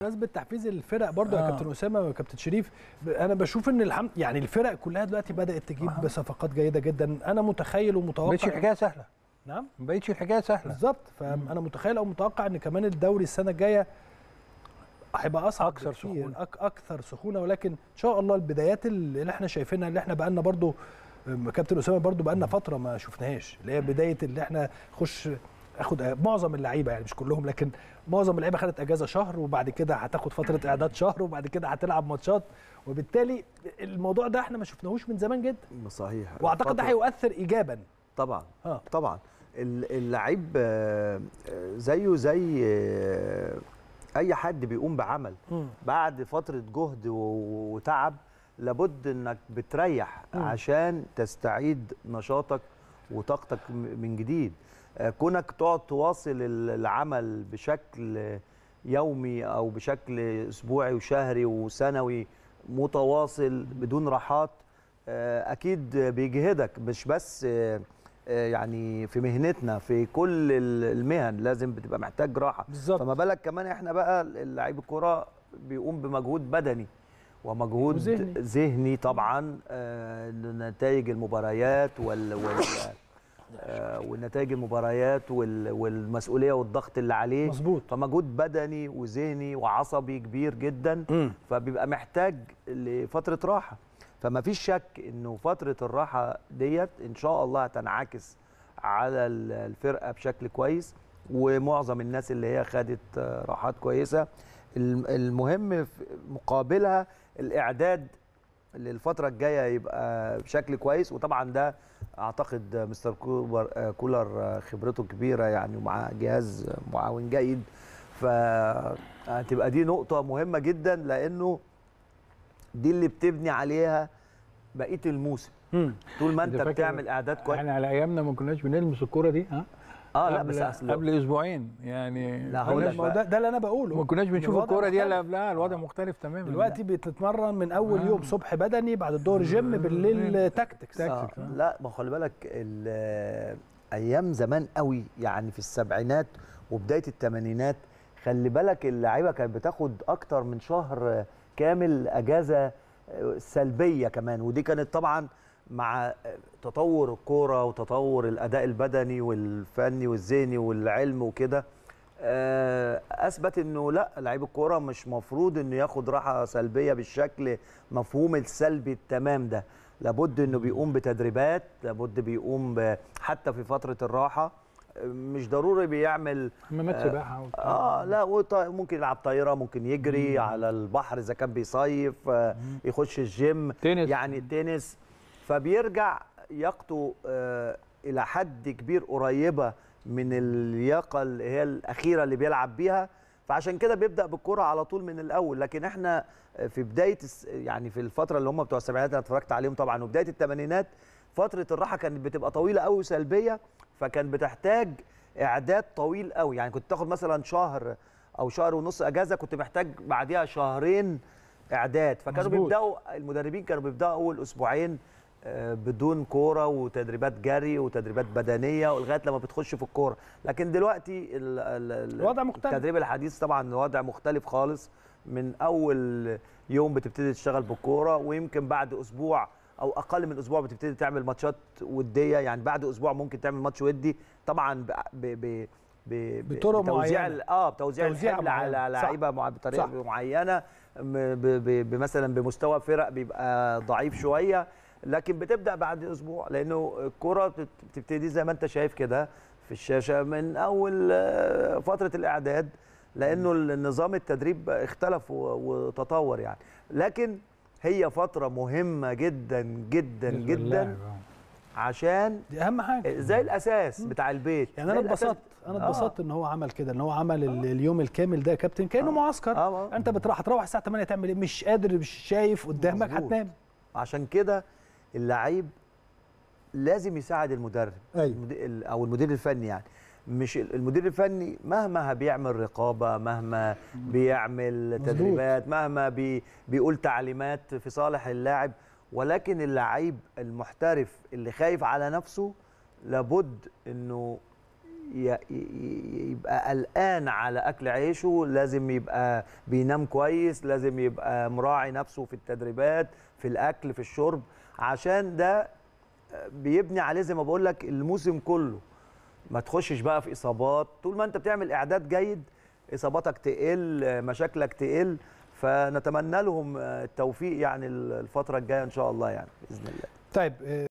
بمناسبه تحفيز الفرق برضو يا آه. كابتن اسامه وكابتن شريف ب- انا بشوف ان الحمد يعني الفرق كلها دلوقتي بدات تجيب آه. صفقات جيده جدا انا متخيل ما ومتوقع بقتش الحكايه سهله نعم ما بقتش الحكايه سهله بالظبط فانا متخيل او متوقع ان كمان الدوري السنه الجايه هيبقى اصعب أكثر بكتير، سخونة. أك اكثر سخونه ولكن ان شاء الله البدايات اللي احنا شايفينها اللي احنا بقالنا برضو أم، كابتن اسامه برضو بقالنا فتره ما شفناهاش اللي هي بدايه اللي احنا خش اخد معظم اللعيبه يعني مش كلهم لكن معظم اللعيبه خدت اجازه شهر وبعد كده هتاخد فتره اعداد شهر وبعد كده هتلعب ماتشات وبالتالي الموضوع ده احنا ما شفناهوش من زمان جدا صحيح واعتقد ده فترة- هيؤثر ايجابا طبعا اه طبعا ال- اللعيب آه، آه، زيه زي آه، اي حد بيقوم بعمل مم. بعد فتره جهد و- وتعب لابد انك بتريح مم. عشان تستعيد نشاطك وطاقتك م- من جديد آه، كونك تقعد تواصل ال- العمل بشكل يومي او بشكل اسبوعي وشهري وسنوي متواصل بدون راحات آه، اكيد بيجهدك مش بس آه، آه، يعني في مهنتنا في كل ال- المهن لازم بتبقى محتاج راحه بالظبط فما بالك كمان احنا بقى لعيب الكوره بيقوم بمجهود بدني ومجهود وذهني. ذهني طبعا آه، لنتائج المباريات وال, وال آه، ونتائج المباريات وال- والمسؤوليه والضغط اللي عليه مظبوط فمجهود بدني وذهني وعصبي كبير جدا مم. فبيبقى محتاج لفتره راحه فما فيش شك انه فتره الراحه ديت ان شاء الله هتنعكس على ال- الفرقه بشكل كويس ومعظم الناس اللي هي خدت آه، راحات كويسه الم- المهم في مقابلها الاعداد للفتره الجايه يبقى بشكل كويس وطبعا ده اعتقد مستر كولر آه، كولر آه، خبرته كبيره يعني ومع جهاز معاون جيد فهتبقى دي نقطه مهمه جدا لانه دي اللي بتبني عليها بقيه الموسم مم. طول ما أنت انت فاكر بتعمل اعداد كويس احنا على ايامنا ما كناش بنلمس الكوره دي ها اه لا قبل- بس اصل قبل اسبوعين يعني لا، ما هقول كناش- لك ما هو ده, ده اللي انا بقوله ما كناش بنشوف الوضع الكوره دي الا مختلف. قبلها الوضع مختلف تماما دلوقتي بتتمرن من اول آه. يوم صبح بدني بعد الظهر جيم بالليل تاكتكس تاك- آه تاكتيك، آه. لا ما خلي بالك ال- ايام زمان قوي يعني في السبعينات وبدايه الثمانينات خلي بالك اللعيبه كانت بتاخد اكتر من شهر كامل اجازه سلبيه كمان ودي كانت طبعا مع تطور الكوره وتطور الاداء البدني والفني والذهني والعلم وكده آه، اثبت انه لا لعيب الكوره مش مفروض انه ياخد راحه سلبيه بالشكل مفهوم السلبي التمام ده لابد انه بيقوم بتدريبات لابد بيقوم ب- حتى في فتره الراحه آه، مش ضروري بيعمل حمامات آه، سباحه وبتاع. اه لا وط- ممكن يلعب طايره ممكن يجري على البحر اذا كان بيصيف آه، يخش الجيم تنس يعني تنس فبيرجع لياقته آه، الى حد كبير قريبه من اللياقه اللي هي الاخيره اللي بيلعب بيها فعشان كده بيبدا بالكره على طول من الاول لكن احنا في بدايه الس- يعني في الفتره اللي هم بتوع السبعينات انا اتفرجت عليهم طبعا وبدايه الثمانينات فتره الراحه كانت بتبقى طويله قوي وسلبيه فكان بتحتاج اعداد طويل قوي يعني كنت تاخد مثلا شهر او شهر ونص اجازه كنت محتاج بعديها شهرين اعداد فكانوا مظبوط. بيبداوا المدربين كانوا بيبداوا اول اسبوعين آه، بدون كوره وتدريبات جري وتدريبات بدنيه لغايه لما بتخش في الكوره لكن دلوقتي ال- ال- ال- الوضع مختلف. التدريب الحديث طبعا الوضع مختلف خالص من اول يوم بتبتدي تشتغل بالكوره ويمكن بعد اسبوع او اقل من اسبوع بتبتدي تعمل ماتشات وديه يعني بعد اسبوع ممكن تعمل ماتش ودي طبعا ب ب ب ب بطرق بتوزيع معينة. ال- اه بتوزيع توزيع الحمل معين. على صح. لعيبه مع- بطريقه صح. معينه م- ب- ب- ب- مثلا بمستوى فرق بيبقى ضعيف شويه لكن بتبدا بعد اسبوع لانه الكره بتت- بتبتدي زي ما انت شايف كده في الشاشه من اول آه، فتره الاعداد لانه النظام التدريب اختلف و- وتطور يعني لكن هي فتره مهمه جدا جدا بالنسبة جدا للاعب، آه. عشان دي اهم حاجه زي الاساس بتاع البيت يعني انا زي الأساس- اتبسطت انا آه. اتبسطت ان هو عمل كده ان هو عمل ال- اليوم الكامل ده يا كابتن كانه آه. معسكر آه، آه. انت بتروح هتروح الساعه 8 تعمل ايه مش قادر مش شايف قدامك مظبوط. هتنام عشان كده اللعيب لازم يساعد المدرب أيوة. المد- ال- او المدير الفني يعني مش ال- المدير الفني مهما بيعمل رقابه مهما بيعمل مظبوط. تدريبات مهما بي بيقول تعليمات في صالح اللاعب ولكن اللعيب المحترف اللي خايف على نفسه لابد انه ي- ي- يبقى قلقان على اكل عيشه لازم يبقى بينام كويس لازم يبقى مراعي نفسه في التدريبات في الاكل في الشرب عشان ده بيبني عليه زي ما بقول لك الموسم كله ما تخشش بقى في اصابات طول ما انت بتعمل اعداد جيد اصاباتك تقل مشاكلك تقل فنتمنى لهم التوفيق يعني الفتره الجايه ان شاء الله يعني باذن الله طيب